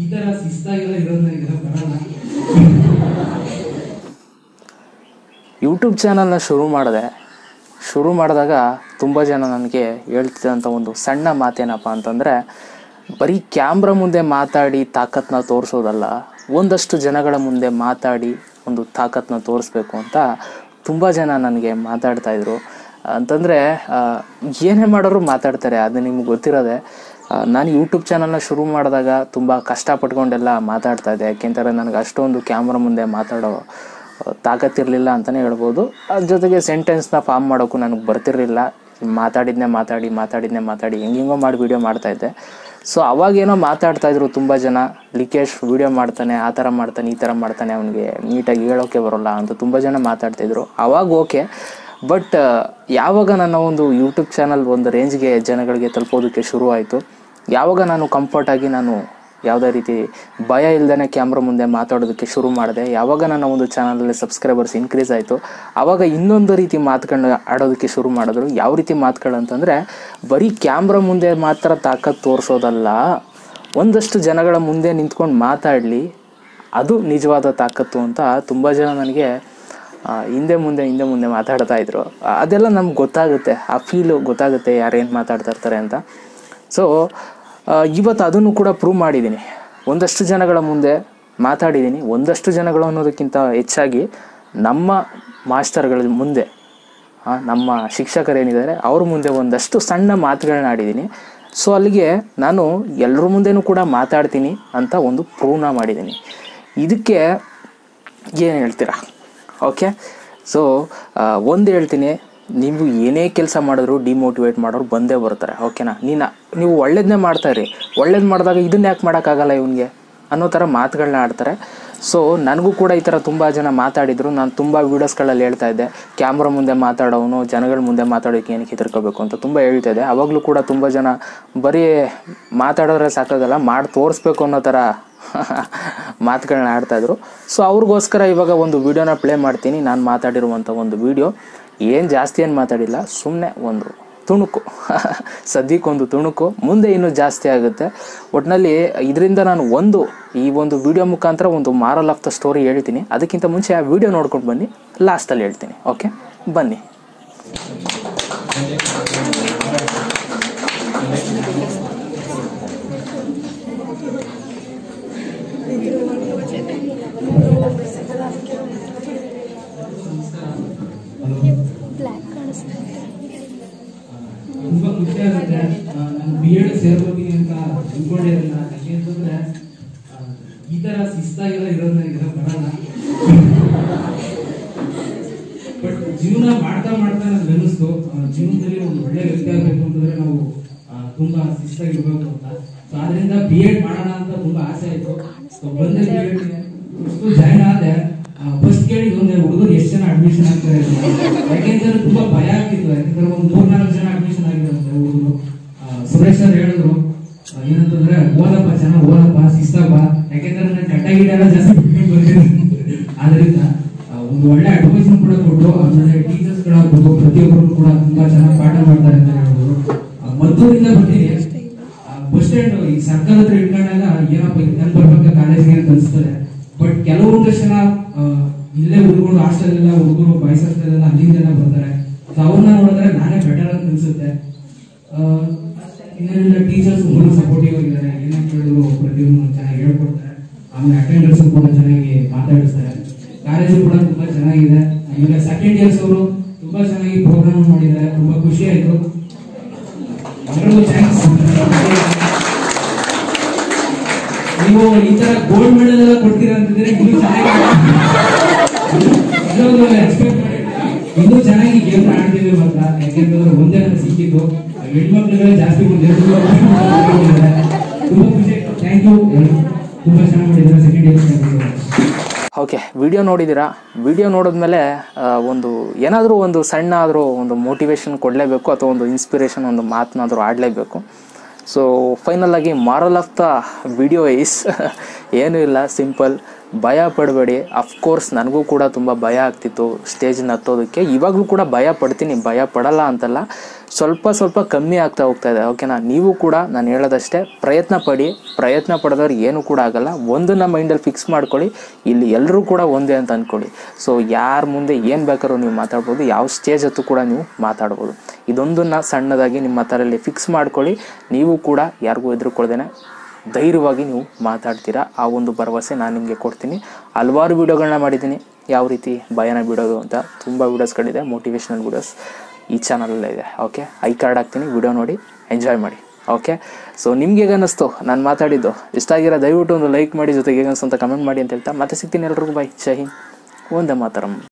ಈ ತರ ಶಿಸ್ತಾಗೆಲ್ಲ ಇರೋದನ್ನ ಇದೆಲ್ಲ ಬರಲ್ಲ ಯೂಟ್ಯೂಬ್ ಚಾನಲ್ನ ಶುರು ಮಾಡಿದೆ ಶುರು ಮಾಡಿದಾಗ ತುಂಬ ಜನ ನನಗೆ ಹೇಳ್ತಿದ್ದಂಥ ಒಂದು ಸಣ್ಣ ಮಾತೇನಪ್ಪ ಅಂತಂದರೆ ಬರೀ ಕ್ಯಾಮ್ರಾ ಮುಂದೆ ಮಾತಾಡಿ ತಾಕತ್ನ ತೋರಿಸೋದಲ್ಲ ಒಂದಷ್ಟು ಜನಗಳ ಮುಂದೆ ಮಾತಾಡಿ ಒಂದು ತಾಕತ್ನ ತೋರಿಸ್ಬೇಕು ಅಂತ ತುಂಬ ಜನ ನನಗೆ ಮಾತಾಡ್ತಾಯಿದ್ರು ಅಂತಂದರೆ ಏನೇ ಮಾಡೋರು ಮಾತಾಡ್ತಾರೆ ಅದು ನಿಮ್ಗೆ ಗೊತ್ತಿರೋದೆ ಆ, ನಾನು ಯೂಟ್ಯೂಬ್ ಚಾನಲ್ನ ಶುರು ಮಾಡಿದಾಗ ತುಂಬ ಕಷ್ಟಪಟ್ಕೊಂಡೆಲ್ಲ ಮಾತಾಡ್ತಾ ಇದ್ದೆ ಯಾಕೆಂದರೆ ನನಗೆ ಅಷ್ಟೊಂದು ಕ್ಯಾಮ್ರಾ ಮುಂದೆ ಮಾತಾಡೋ ತಾಕತ್ತಿರಲಿಲ್ಲ ಅಂತಲೇ ಹೇಳ್ಬೋದು ಅದ್ರ ಜೊತೆಗೆ ಸೆಂಟೆನ್ಸ್ನ ಫಾರ್ಮ್ ಮಾಡೋಕ್ಕೂ ನನಗೆ ಬರ್ತಿರಲಿಲ್ಲ ಮಾತಾಡಿದ್ನೇ ಮಾತಾಡಿ ಮಾತಾಡಿದ್ನೇ ಮಾತಾಡಿ ಹೆಂಗೆಂಗೋ ಮಾಡಿ ವೀಡಿಯೋ ಮಾಡ್ತಾಯಿದ್ದೆ ಸೊ ಅವಾಗೇನೋ ಮಾತಾಡ್ತಾಯಿದ್ರು ತುಂಬ ಜನ ಲಿಕೇಶ್ ವೀಡಿಯೋ ಮಾಡ್ತಾನೆ ಆ ಥರ ಮಾಡ್ತಾನೆ ಈ ಥರ ಮಾಡ್ತಾನೆ ಅವನಿಗೆ ನೀಟಾಗಿ ಹೇಳೋಕ್ಕೆ ಬರೋಲ್ಲ ಅಂತ ತುಂಬ ಜನ ಮಾತಾಡ್ತಿದ್ರು ಅವಾಗ ಓಕೆ ಬಟ್ ಯಾವಾಗ ನನ್ನ ಒಂದು ಯೂಟ್ಯೂಬ್ ಚಾನಲ್ ಒಂದು ರೇಂಜ್ಗೆ ಜನಗಳಿಗೆ ತಲುಪೋದಕ್ಕೆ ಶುರು ಆಯಿತು ಯಾವಾಗ ನಾನು ಕಂಫರ್ಟಾಗಿ ನಾನು ಯಾವುದೇ ರೀತಿ ಭಯ ಇಲ್ದೇ ಕ್ಯಾಮ್ರಾ ಮುಂದೆ ಮಾತಾಡೋದಕ್ಕೆ ಶುರು ಮಾಡಿದೆ ಯಾವಾಗ ನನ್ನ ಒಂದು ಚಾನಲಲ್ಲಿ ಸಬ್ಸ್ಕ್ರೈಬರ್ಸ್ ಇನ್ಕ್ರೀಸ್ ಆಯಿತು ಆವಾಗ ಇನ್ನೊಂದು ರೀತಿ ಮಾತುಗಳನ್ನ ಆಡೋದಕ್ಕೆ ಶುರು ಮಾಡಿದ್ರು ಯಾವ ರೀತಿ ಮಾತುಗಳು ಅಂತಂದರೆ ಬರೀ ಕ್ಯಾಮ್ರಾ ಮುಂದೆ ಮಾತ್ರ ತಾಕತ್ ತೋರಿಸೋದಲ್ಲ ಒಂದಷ್ಟು ಜನಗಳ ಮುಂದೆ ನಿಂತ್ಕೊಂಡು ಮಾತಾಡಲಿ ಅದು ನಿಜವಾದ ತಾಕತ್ತು ಅಂತ ತುಂಬ ಜನ ನನಗೆ ಆ, ಹಿಂದೆ ಮುಂದೆ ಹಿಂದೆ ಮುಂದೆ ಮಾತಾಡ್ತಾ ಇದ್ರು ಆ, ಅದೆಲ್ಲ ನಮ್ಗೆ ಗೊತ್ತಾಗುತ್ತೆ ಆ ಫೀಲು ಗೊತ್ತಾಗುತ್ತೆ ಯಾರೇನು ಮಾತಾಡ್ತಾ ಇರ್ತಾರೆ ಅಂತ ಸೊ ಇವತ್ತು ಅದನ್ನು ಕೂಡ ಪ್ರೂವ್ ಮಾಡಿದ್ದೀನಿ ಒಂದಷ್ಟು ಜನಗಳ ಮುಂದೆ ಮಾತಾಡಿದ್ದೀನಿ ಒಂದಷ್ಟು ಜನಗಳು ಅನ್ನೋದಕ್ಕಿಂತ ಹೆಚ್ಚಾಗಿ ನಮ್ಮ ಮಾಸ್ಟರ್ಗಳ ಮುಂದೆ ಆ, ನಮ್ಮ ಶಿಕ್ಷಕರೇನಿದ್ದಾರೆ ಅವ್ರ ಮುಂದೆ ಒಂದಷ್ಟು ಸಣ್ಣ ಮಾತುಗಳನ್ನ ಆಡಿದ್ದೀನಿ ಸೊ ಅಲ್ಲಿಗೆ ನಾನು ಎಲ್ಲರ ಮುಂದೆನೂ ಕೂಡ ಮಾತಾಡ್ತೀನಿ ಅಂತ ಒಂದು ಪ್ರೂವ್ನ ಮಾಡಿದ್ದೀನಿ ಇದಕ್ಕೆ ಏನು ಹೇಳ್ತೀರಾ ಓಕೆ ಸೊ ಒಂದು ಹೇಳ್ತೀನಿ ನೀವು ಏನೇ ಕೆಲಸ ಮಾಡಿದ್ರು ಡಿಮೋಟಿವೇಟ್ ಮಾಡೋರು ಬಂದೇ ಬರ್ತಾರೆ ಓಕೆನಾ ನೀನು ನೀವು ಒಳ್ಳೇದನ್ನೇ ಮಾಡ್ತಾಯಿರಿ ಒಳ್ಳೇದು ಮಾಡಿದಾಗ ಇದನ್ನ ಯಾಕೆ ಮಾಡೋಕ್ಕಾಗಲ್ಲ ಇವನಿಗೆ ಅನ್ನೋ ಥರ ಮಾತುಗಳನ್ನ ಆಡ್ತಾರೆ ಸೊ ನನಗೂ ಕೂಡ ಈ ಥರ ತುಂಬ ಜನ ಮಾತಾಡಿದರು ನಾನು ತುಂಬ ವೀಡಿಯೋಸ್ಗಳಲ್ಲಿ ಹೇಳ್ತಾ ಇದ್ದೆ ಕ್ಯಾಮ್ರಾ ಮುಂದೆ ಮಾತಾಡೋನು ಜನಗಳ ಮುಂದೆ ಮಾತಾಡೋಕ್ಕೆ ಏನಕ್ಕೆ ಹೆದರ್ಕೋಬೇಕು ಅಂತ ತುಂಬ ಹೇಳ್ತಾ ಇದ್ದೆ ಅವಾಗಲೂ ಕೂಡ ತುಂಬ ಜನ ಬರೀ ಮಾತಾಡೋದ್ರೆ ಸಾಕಾಗಲ್ಲ ಮಾಡಿ ತೋರಿಸ್ಬೇಕು ಅನ್ನೋ ಥರ ಮಾತುಗಳನ್ನ ಆಡ್ತಾಯಿದ್ರು ಸೊ ಅವ್ರಿಗೋಸ್ಕರ ಇವಾಗ ಒಂದು ವೀಡಿಯೋನ ಪ್ಲೇ ಮಾಡ್ತೀನಿ ನಾನು ಮಾತಾಡಿರುವಂಥ ಒಂದು ವೀಡಿಯೋ ಏನು ಜಾಸ್ತಿ ಏನು ಮಾತಾಡಿಲ್ಲ ಸುಮ್ಮನೆ ಒಂದು ತುಣುಕು ಸದ್ಯಕ್ಕೊಂದು ತುಣುಕು ಮುಂದೆ ಇನ್ನೂ ಜಾಸ್ತಿ ಆಗುತ್ತೆ ಒಟ್ಟಿನಲ್ಲಿ ಇದರಿಂದ ನಾನು ಒಂದು ಈ ಒಂದು ವಿಡಿಯೋ ಮುಖಾಂತರ ಒಂದು ಮಾರಲ್ ಆಫ್ ದ ಸ್ಟೋರಿ ಹೇಳ್ತೀನಿ ಅದಕ್ಕಿಂತ ಮುಂಚೆ ಆ ವಿಡಿಯೋ ನೋಡ್ಕೊಂಡು ಬನ್ನಿ ಲಾಸ್ಟಲ್ಲಿ ಹೇಳ್ತೀನಿ ಓಕೆ ಬನ್ನಿ ಬ್ಲ್ಯಾಕ್ ಕಾಣಿಸ್ತಾ ತುಂಬಾ ಖುಷಿ ಆಗುತ್ತೆ ಆ, ನಾನು ಬಿ ಎಡ್ ಸೇರ್ಕೋತೀನಿ ಅಂತ ಅನ್ಕೊಂಡಿರಲಿಲ್ಲ ಯಾಕೆ ಅಂತಂದ್ರೆ ಆ, ಈ ತರ ಶಿಸ್ತಾಗೆಲ್ಲ ಇರೋದನ್ನ ಇದೆಲ್ಲ ಬರಲ್ಲ ಬಟ್ ಜೀವನ ಮಾಡ್ತಾ ಮಾಡ್ತಾ ನನ್ಗೆ ಅನಿಸ್ತು ಆ, ಜೀವನದಲ್ಲಿ ಒಂದು ಒಳ್ಳೆ ವ್ಯಕ್ತಿ ಆಗ್ಬೇಕು ಅಂತಂದ್ರೆ ನಾವು ಆ, ತುಂಬಾ ಶಿಸ್ತಾಗಿರ್ಬೇಕು ಅಂತ ಸೊ ಆದ್ರಿಂದ ಬಿ ಎಡ್ ಮಾಡೋಣ ಅಂತ ತುಂಬಾ ಆಸೆ ಆಯ್ತು ಸೊ ಬಂದೆ ಬಿ ಎಡ್ ಫಸ್ಟ್ ಜಾಯ್ನ್ ಆದೆ ಫಸ್ಟ್ ಕೇಳಿ ಒಂದೇ ಹುಡುಗರು ಎಷ್ಟು ಜನ ಅಡ್ಮಿಷನ್ ಆಗ್ತಾರೆ ಅಂತ. ಯಾಕೆಂದ್ರೆ ತುಂಬಾ ಭಯ ಆಗ್ತಿತ್ತು ಯಾಕಂದ್ರೆ ಒಂದು ಮೂರ್ನಾಲ್ಕು ಜನ ಅಡ್ಮಿಷನ್ ಆಗಿರುತ್ತೆ ಹುಡುಗರು ಸುರೇಶ್ ಸರ್ ಹೇಳಿದ್ರು ಆ, ಏನಂತಂದ್ರೆ ಓದಪ್ಪ ಚೆನ್ನಾಗಿ ಓದಪ್ಪ ಶಿಸ್ತಪ್ಪ ಯಾಕೆಂದ್ರೆ ನಾನು ಚಟ ಗಿಡ ಎಲ್ಲ ಜಾಸ್ತಿ ಬಿಟ್ಬಿಟ್ಟು ಬರ್ತೀನಿ ಆದ್ರಿಂದ ಆ, ಒಂದು ಒಳ್ಳೆ ಅಡ್ವೈಸ್ ಕೂಡ ಕೊಟ್ಟು ಆಮೇಲೆ ಟೀಚರ್ಸ್ ಗಳಾಗ್ಬೋದು ಪ್ರತಿಯೊಬ್ಬರು ಕೂಡ ತುಂಬಾ ಚೆನ್ನಾಗಿ ಪಾಠ ಮಾಡ್ತಾರೆ ಅಂತ ಹೇಳ್ಬೋದು ಆ, ಮದ್ದೂರಿಂದ ಬರ್ತೀನಿ ಬಸ್ ಸ್ಟ್ಯಾಂಡ್ ಈ ಸರ್ಕಲ್ ಹತ್ರ ಇಟ್ಕೊಂಡಾಗ ಏನಪ್ಪ ಇಲ್ಲಿ ತಂದು ಬರ್ಬೇಕು ಕಾಲೇಜ್ಗೆ ಅಂತ ಅನ್ಸ್ತದೆ ಬಟ್ ಕೆಲವೊಂದಷ್ಟು ಜನ ಆ, ಇಲ್ಲೇ ಹುಡುಗರು ಹಾಸ್ಟೆಲ್ ಎಲ್ಲ ಹುಡುಗರು ಬಾಯ್ಸ್ ಹಾಸ್ಟೆಲ್ ಎಲ್ಲ ಅಲ್ಲಿಂದೆಲ್ಲ ಬರ್ತಾರೆ ಸೊ ಅವ್ರನ್ನ ನೋಡಿದ್ರೆ ನಾನೇ ಬೆಟರ್ ಅಂತ ಅನ್ಸುತ್ತೆ ಇನ್ನೆಲ್ಲ ಟೀಚರ್ಸ್ ಫುಲ್ ಸಪೋರ್ಟಿವ್ ಆಗಿದ್ದಾರೆ ಏನೇ ಕೇಳಿದ್ರು ಪ್ರತಿಯೊಂದು ಚೆನ್ನಾಗಿ ಹೇಳ್ಕೊಡ್ತಾರೆ ಆಮೇಲೆ ಅಟೆಂಡರ್ಸ್ ಕೂಡ ಚೆನ್ನಾಗಿ ಮಾತಾಡಿಸ್ತಾರೆ ಕಾಲೇಜು ಕೂಡ ತುಂಬಾ ಚೆನ್ನಾಗಿದೆ ಆಮೇಲೆ ಸೆಕೆಂಡ್ ಇಯರ್ಸ್ ಅವರು ತುಂಬಾ ಚೆನ್ನಾಗಿ ಪ್ರೋಗ್ರಾಮ್ ಮಾಡಿದ್ದಾರೆ ತುಂಬಾ ಖುಷಿ ಆಯ್ತು ಎಲ್ಲರಿಗೂ ಥ್ಯಾಂಕ್ಸ್ ನೀವು ಈ ತರ ಗೋಲ್ಡ್ ಮೆಡಲ್ ಎಲ್ಲ ಕೊಡ್ತೀರಾ ಅಂತಂದ್ರೆ ಇನ್ನೂ ಚೆನ್ನಾಗಿ ಇನ್ನೊಂದು ಎಕ್ಸ್ಪೆಕ್ಟ್ ಮಾಡಿರ್ಲಿಲ್ಲ. ಇನ್ನೂ ಚೆನ್ನಾಗಿ ಗೇಮ್ ಆಡ್ತೀವಿ ಮಾತ್ರ ಯಾಕೆಂತಂದ್ರೆ ಒಂದೇ ನನಗೆ ಸಿಕ್ಕಿದ್ದು ಹೆಣ್ಮಕ್ಳುಗಳೇ ಜಾಸ್ತಿ ಮುಂದೆ ತುಂಬಾ ಖುಷಿ ಆಯ್ತು ಥ್ಯಾಂಕ್ ಯು ತುಂಬಾ ಚೆನ್ನಾಗಿ ಮಾಡಿದ್ದಾರೆ ಸೆಕೆಂಡ್ ಇಯರ್ ಓಕೆ ವಿಡಿಯೋ ನೋಡಿದ್ದೀರಾ ವಿಡಿಯೋ ನೋಡಿದ್ಮೇಲೆ ಆ, ಒಂದು ಏನಾದರೂ ಒಂದು ಸಣ್ಣ ಆದರೂ ಒಂದು ಮೋಟಿವೇಶನ್ ಕೊಡಲೇಬೇಕು ಅಥವಾ ಒಂದು ಇನ್ಸ್ಪಿರೇಷನ್ ಒಂದು ಮಾತನಾದರೂ ಆಡಲೇಬೇಕು ಸೊ ಫೈನಲ್ ಆಗಿ moral of the video is ಏನೂ ಇಲ್ಲ ಸಿಂಪಲ್ ಭಯ ಪಡಬೇಡಿ ಅಫ್ಕೋರ್ಸ್ ನನಗೂ ಕೂಡ ತುಂಬ ಭಯ ಆಗ್ತಿತ್ತು ಸ್ಟೇಜ್ನ ಹತ್ತೋದಕ್ಕೆ ಇವಾಗಲೂ ಕೂಡ ಭಯ ಪಡ್ತೀನಿ ಭಯ ಪಡಲ್ಲ ಅಂತಲ್ಲ ಸ್ವಲ್ಪ ಸ್ವಲ್ಪ ಕಮ್ಮಿ ಆಗ್ತಾ ಹೋಗ್ತಾ ಇದೆ ಓಕೆನಾ ನೀವು ಕೂಡ ನಾನು ಹೇಳೋದಷ್ಟೇ ಪ್ರಯತ್ನ ಪಡಿ ಪ್ರಯತ್ನ ಪಡೆದವ್ರು ಏನೂ ಕೂಡ ಆಗಲ್ಲ ಒಂದನ್ನು ಮೈಂಡಲ್ಲಿ ಫಿಕ್ಸ್ ಮಾಡ್ಕೊಳ್ಳಿ ಇಲ್ಲಿ ಎಲ್ಲರೂ ಕೂಡ ಒಂದೇ ಅಂತ ಅಂದ್ಕೊಳ್ಳಿ ಸೊ ಯಾರ ಮುಂದೆ ಏನು ಬೇಕಾದ್ರೂ ನೀವು ಮಾತಾಡ್ಬೋದು ಯಾವ ಸ್ಟೇಜ್ ಹತ್ತು ಕೂಡ ನೀವು ಮಾತಾಡ್ಬೋದು ಇದೊಂದನ್ನು ಸಣ್ಣದಾಗಿ ನಿಮ್ಮ ತಲೆಯಲ್ಲಿ ಫಿಕ್ಸ್ ಮಾಡ್ಕೊಳ್ಳಿ ನೀವು ಕೂಡ ಯಾರಿಗೂ ಹೆದರ್ಕೊಳ್ದೇನೆ ಧೈರ್ಯವಾಗಿ ನೀವು ಮಾತಾಡ್ತೀರಾ ಆ ಒಂದು ಭರವಸೆ ನಾನು ನಿಮಗೆ ಕೊಡ್ತೀನಿ ಹಲವಾರು ವೀಡಿಯೋಗಳನ್ನ ಮಾಡಿದ್ದೀನಿ ಯಾವ ರೀತಿ ಭಯನ ಬಿಡೋದು ಅಂತ ತುಂಬ ವೀಡಿಯೋಸ್ಗಳಿದೆ ಮೋಟಿವೇಶ್ನಲ್ ವೀಡಿಯೋಸ್ ಈ ಚಾನಲಲ್ಲೇ ಇದೆ ಓಕೆ ಐ ಕಾರ್ಡ್ ಹಾಕ್ತೀನಿ ವಿಡಿಯೋ ನೋಡಿ ಎಂಜಾಯ್ ಮಾಡಿ ಓಕೆ ಸೊ ನಿಮ್ಗೆ ಹೇಗೆ ಅನ್ನಿಸ್ತು ನಾನು ಮಾತಾಡಿದ್ದು ಇಷ್ಟ ಆಗಿರೋ ದಯವಿಟ್ಟು ಒಂದು ಲೈಕ್ ಮಾಡಿ ಜೊತೆಗೆ ಹೇಗೆ ಅನಿಸ್ತು ಅಂತ ಕಮೆಂಟ್ ಮಾಡಿ ಅಂತ ಹೇಳ್ತಾ ಮತ್ತೆ ಸಿಗ್ತೀನಿ ಎಲ್ರಿಗೂ ಬೈ ಜೈ ಹಿಂದ್ ಒಂದೇ ಮಾತರಂ